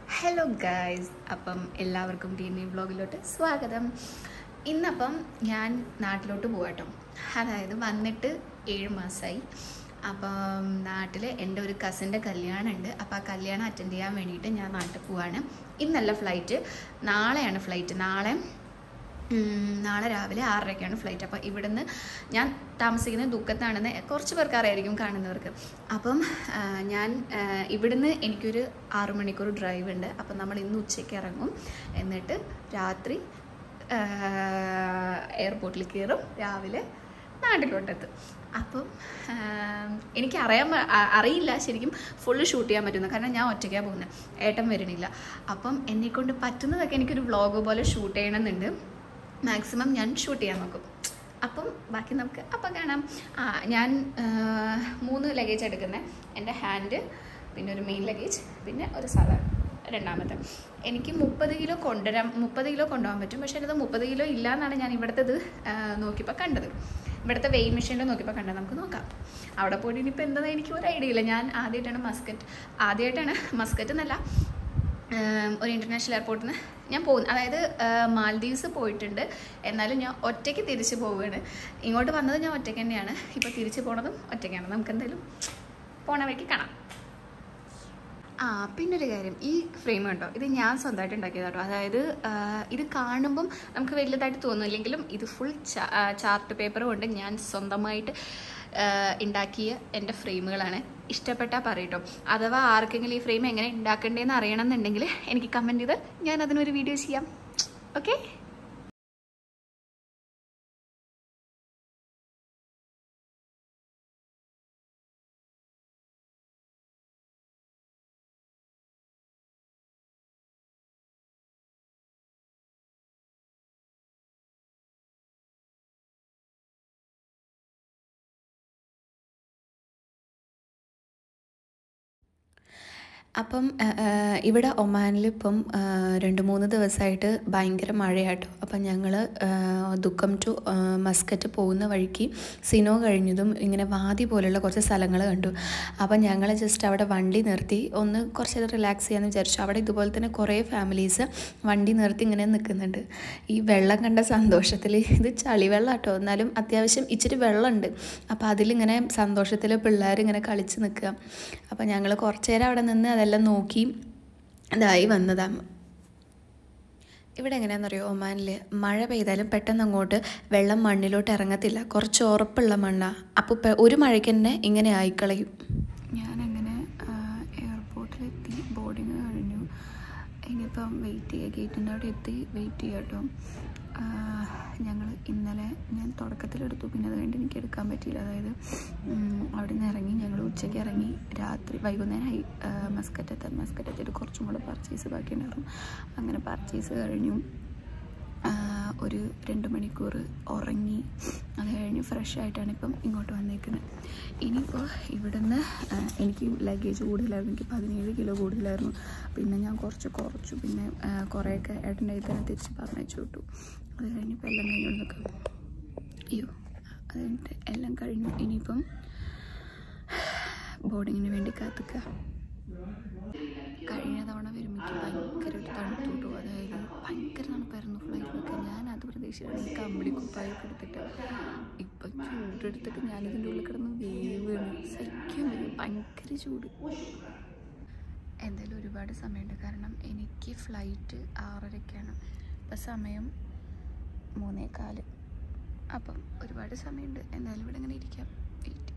hello guys അപ്പം എല്ലാവർക്കും D N A വ്ളോഗിലോട്ട് സ്വാഗതം ഇന്നപ്പം ഞാൻ നാട്ടിലോട്ട് പോവാട്ടോ അതായത് വന്നിട്ട് ഏഴ് മാസമായി അപ്പം നാട്ടിൽ എൻ്റെ ഒരു കസിൻ്റെ കല്യാണം ഉണ്ട് അപ്പോൾ ആ കല്യാണം അറ്റൻഡ് ചെയ്യാൻ വേണ്ടിയിട്ട് ഞാൻ നാട്ടിൽ പോവാണ് ഇന്നല്ല ഫ്ലൈറ്റ് നാളെയാണ് ഫ്ലൈറ്റ് നാളെ ഉം, നാളെ രാവിലെ ആറരയ്ക്കാണ് ഫ്ലൈറ്റ് അപ്പോൾ ഇവിടുന്ന് ഞാൻ താമസിക്കുന്നത് ദുഃഖത്താണെന്ന് കുറച്ച് പേർക്ക് അറിയായിരിക്കും കാണുന്നവർക്ക് അപ്പം ആ, ഞാൻ ആ, ഇവിടുന്ന് എനിക്കൊരു ആറു മണിക്കൂർ ഡ്രൈവ് ഉണ്ട് അപ്പം നമ്മൾ ഇന്ന് ഉച്ചയ്ക്ക് ഇറങ്ങും എന്നിട്ട് രാത്രി എയർപോർട്ടിൽ കയറും രാവിലെ നാട്ടിലോട്ടെത്തും അപ്പം ആ, എനിക്ക് അറിയാൻ പ- അ- അറിയില്ല ശരിക്കും ഫുള്ള് ഷൂട്ട് ചെയ്യാൻ പറ്റുന്നു കാരണം ഞാൻ ഒറ്റയ്ക്കാണ് പോകുന്നത് ഏട്ടൻ വരണില്ല അപ്പം എന്നെക്കൊണ്ട് പറ്റുന്നതൊക്കെ എനിക്കൊരു വ്ളോഗ് പോലെ ഷൂട്ട് ചെയ്യണമെന്നുണ്ട് മാക്സിമം ഞാൻ ഷൂട്ട് ചെയ്യാൻ നോക്കും അപ്പം ബാക്കി നമുക്ക് അപ്പം കാണാം ആ ഞാൻ ആ, മൂന്ന് ലഗേജ് എടുക്കുന്നത് എൻ്റെ ഹാൻഡ് പിന്നെ ഒരു മെയിൻ ലഗേജ് പിന്നെ ഒരു സാധാരണ രണ്ടാമത്തെ എനിക്ക് മുപ്പത് കിലോ കൊണ്ടുവരാൻ മുപ്പത് കിലോ കൊണ്ടുപോകാൻ പറ്റും പക്ഷേ അത് മുപ്പത് കിലോ ഇല്ല എന്നാണ് ഞാൻ ഇവിടുത്തെ ഇത് നോക്കിയപ്പോൾ കണ്ടത് ഇവിടുത്തെ വെയിൻ മെഷീനിൽ നോക്കിയപ്പോൾ കണ്ടത് നമുക്ക് നോക്കാം അവിടെ പോയിട്ട് ഇനിയിപ്പോൾ എന്താണെന്ന് എനിക്ക് ഒരു ഐഡിയ ഇല്ല ഞാൻ ആദ്യമായിട്ടാണ് മസ്കറ്റ് ആദ്യമായിട്ടാണ് മസ്കറ്റ് എന്നല്ല ഏം, ഒരു ഇൻ്റർനാഷണൽ എയർപോർട്ടിൽ നിന്ന് ഞാൻ പോകുന്നു അതായത് ഏം, മാൽദീവ്സ് പോയിട്ടുണ്ട് എന്നാലും ഞാൻ ഒറ്റയ്ക്ക് തിരിച്ചു പോവുകയാണ് ഇങ്ങോട്ട് വന്നത് ഞാൻ ഒറ്റയ്ക്ക് തന്നെയാണ് ഇപ്പോൾ തിരിച്ചു പോണതും ഒറ്റയ്ക്കാണ് നമുക്ക് എന്തായാലും പോണ വഴിക്ക് കാണാം ആ പിന്നൊരു കാര്യം ഈ ഫ്രെയിം കണ്ടോ ഇത് ഞാൻ സ്വന്തമായിട്ട് ഉണ്ടാക്കിയതാട്ടോ അതായത് ആ, ഇത് കാണുമ്പം നമുക്ക് വലുതായിട്ട് തോന്നില്ലെങ്കിലും ഇത് ഫുൾ ചാർട്ട് പേപ്പർ കൊണ്ട് ഞാൻ സ്വന്തമായിട്ട് ആ, ഉണ്ടാക്കിയ എൻ്റെ ഫ്രെയിമുകളാണ് ഇഷ്ടപ്പെട്ടാൽ പറയട്ടോ അഥവാ ആർക്കെങ്കിലും ഈ ഫ്രെയിം എങ്ങനെ ഉണ്ടാക്കണ്ടേന്ന് അറിയണം എന്നുണ്ടെങ്കിൽ എനിക്ക് കമൻറ്റ് ചെയ്ത് ഞാൻ അതിനൊരു വീഡിയോ ചെയ്യാം ഓക്കെ അപ്പം ആ, ആ, ഇവിടെ ഒമാനിൽ ഇപ്പം ആ, രണ്ട് മൂന്ന് ദിവസമായിട്ട് ഭയങ്കര മഴയാട്ടോ അപ്പം ഞങ്ങൾ ദുഃഖം ടു ആ, മസ്കറ്റ് പോകുന്ന വഴിക്ക് സിനോ കഴിഞ്ഞതും ഇങ്ങനെ വാതി പോലുള്ള കുറച്ച് സ്ഥലങ്ങൾ കണ്ടു അപ്പം ഞങ്ങൾ ജസ്റ്റ് അവിടെ വണ്ടി നിർത്തി ഒന്ന് കുറച്ച് നേരം റിലാക്സ് ചെയ്യാമെന്ന് വിചാരിച്ചു അവിടെ ഇതുപോലെ തന്നെ കുറേ ഫാമിലീസ് വണ്ടി നിർത്തി ഇങ്ങനെ നിൽക്കുന്നുണ്ട് ഈ വെള്ളം കണ്ട സന്തോഷത്തിൽ ഇത് ചളിവെള്ളം കേട്ടോ എന്നാലും അത്യാവശ്യം ഇച്ചിരി വെള്ളമുണ്ട് അപ്പോൾ അതിലിങ്ങനെ സന്തോഷത്തിൽ പിള്ളേർ ഇങ്ങനെ കളിച്ച് നിൽക്കുക അപ്പോൾ ഞങ്ങൾ കുറച്ച് നേരം അവിടെ നിന്ന് അതെല്ലാം നോക്കി ഇതായി വന്നതാണ് ഇവിടെ എങ്ങനെയാണെന്നറിയോ ഒമാനിൽ മഴ പെയ്താലും പെട്ടെന്ന് അങ്ങോട്ട് വെള്ളം മണ്ണിലോട്ട് ഇറങ്ങത്തില്ല കുറച്ച് ഉറപ്പുള്ള മണ്ണാണ് അപ്പോൾ പെ- ഒരു മഴയ്ക്ക് തന്നെ ഇങ്ങനെ ആയിക്കളയും ഞാനങ്ങനെ എയർപോർട്ടിലെത്തി ബോർഡിങ് കഴിഞ്ഞു ഇനിയിപ്പം വെയിറ്റ് ചെയ്യുക ഗേറ്റിൻ്റെ അവിടെ എത്തി വെയിറ്റ് ചെയ്യാം കേട്ടോ ഞങ്ങൾ ഇന്നലെ ഞാൻ തുടക്കത്തിലെടുത്തു പിന്നെ അത് കഴിഞ്ഞിട്ട് എനിക്ക് എടുക്കാൻ പറ്റിയില്ല അതായത് ഉം, അവിടെ നിന്ന് ഇറങ്ങി ഞങ്ങൾ ഉച്ചയ്ക്ക് ഇറങ്ങി രാത്രി വൈകുന്നേരമായി മസ്കറ്റ് എത്താൻ മസ്കറ്റ് എത്തിയിട്ട് കുറച്ചും കൂടെ പർച്ചേസ് ബാക്കിയുണ്ടായിരുന്നു അങ്ങനെ പർച്ചേസ് കഴിഞ്ഞു ആ, ഒരു രണ്ട് മണിക്കൂർ ഉറങ്ങി അത് കഴിഞ്ഞ് ഫ്രഷ് ആയിട്ടാണ് ഇപ്പം ഇങ്ങോട്ട് വന്നേക്കുന്നത് ഇനിയിപ്പോൾ ഇവിടുന്ന് ആ, എനിക്ക് ലഗേജ് കൂടുതലായിരുന്നു എനിക്ക് പതിനേഴ് കിലോ കൂടുതലായിരുന്നു പിന്നെ ഞാൻ കുറച്ച് കുറച്ചു പിന്നെ ആ, കുറേയൊക്കെ ഏട്ടൻ്റെ കയ്യിൽ തന്നെ തിരിച്ച് പറഞ്ഞയച്ചു വിട്ടു അത് കഴിഞ്ഞപ്പോൾ എല്ലാം കഴിഞ്ഞു നിൽക്കാം അയ്യോ അത് കഴിഞ്ഞിട്ട് എല്ലാം കഴിഞ്ഞു ഇനിയിപ്പം ബോർഡിങ്ങിന് വേണ്ടി കാത്തുക്കുക കഴിഞ്ഞ തവണ വരുമ്പോൾ ഭയങ്കരമായിട്ട് തണുത്തു കിട്ടും അതായത് ഭയങ്കര തണുപ്പായിരുന്നു ഫ്ലൈറ്റിലൊക്കെ ഞാൻ അത് പ്രതീക്ഷിച്ചാണ് ഈ കമ്പിളി കുപ്പായൊക്കെ എടുത്തിട്ട് ഇപ്പം ചൂടെടുത്തിട്ട് ഞാനിതിൻ്റെ ഉള്ളിൽ കിടന്ന് വേവാണ് സഹിക്കാൻ വയ്യ ഭയങ്കര ചൂട് എന്തായാലും ഒരുപാട് സമയമുണ്ട് കാരണം എനിക്ക് ഫ്ലൈറ്റ് ആറരയ്ക്കാണ് ഇപ്പം സമയം മൂന്നേകാല് അപ്പം ഒരുപാട് സമയമുണ്ട് എന്തായാലും ഇവിടെ ഇങ്ങനെ ഇരിക്കാം വെയിറ്റ്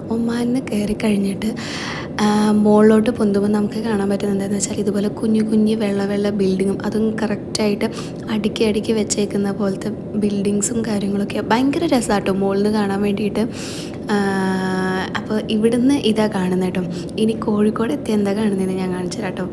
ഒമാനിൽ നിന്ന് കയറി കഴിഞ്ഞിട്ട് ആ, മുകളിലോട്ട് പൊന്തുമ്പോൾ നമുക്ക് കാണാൻ പറ്റുന്നത് എന്താണെന്ന് വെച്ചാൽ ഇതുപോലെ കുഞ്ഞു കുഞ്ഞു വെള്ള വെള്ള ബിൽഡിങ്ങും അതും കറക്റ്റായിട്ട് അടുക്കി അടുക്കി വെച്ചേക്കുന്ന പോലത്തെ ബിൽഡിങ്സും കാര്യങ്ങളൊക്കെ ഭയങ്കര രസമാട്ടോ മുകളിൽ നിന്ന് കാണാൻ വേണ്ടിയിട്ട് അപ്പോൾ ഇവിടുന്ന് ഇതാ കാണുന്നത് കേട്ടോ ഇനി കോഴിക്കോട് എത്തി എന്താ കാണുന്നതെന്ന് ഞാൻ കാണിച്ചു തരാം കേട്ടോ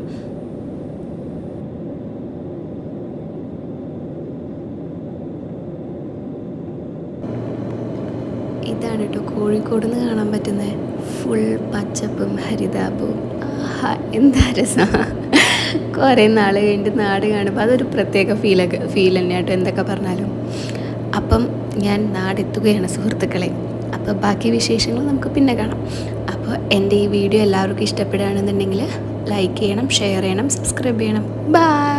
ഇതാണ് കേട്ടോ കോഴിക്കോട് നിന്ന് കാണാൻ പറ്റുന്നത് ഫുൾ പച്ചപ്പും ഹരിതാപവും ആഹാ എന്താ രസം കുറേ നാൾ കഴിഞ്ഞിട്ട് നാട് കാണുമ്പോൾ അതൊരു പ്രത്യേക ഫീലൊക്കെ ഫീൽ തന്നെയാണ് കേട്ടോ എന്തൊക്കെ പറഞ്ഞാലും അപ്പം ഞാൻ നാടെത്തുകയാണ് സുഹൃത്തുക്കളെ അപ്പോൾ ബാക്കി വിശേഷങ്ങൾ നമുക്ക് പിന്നെ കാണാം അപ്പോൾ എൻ്റെ ഈ വീഡിയോ എല്ലാവർക്കും ഇഷ്ടപ്പെടുകയാണെന്നുണ്ടെങ്കിൽ ലൈക്ക് ചെയ്യണം ഷെയർ ചെയ്യണം സബ്സ്ക്രൈബ് ചെയ്യണം ബൈ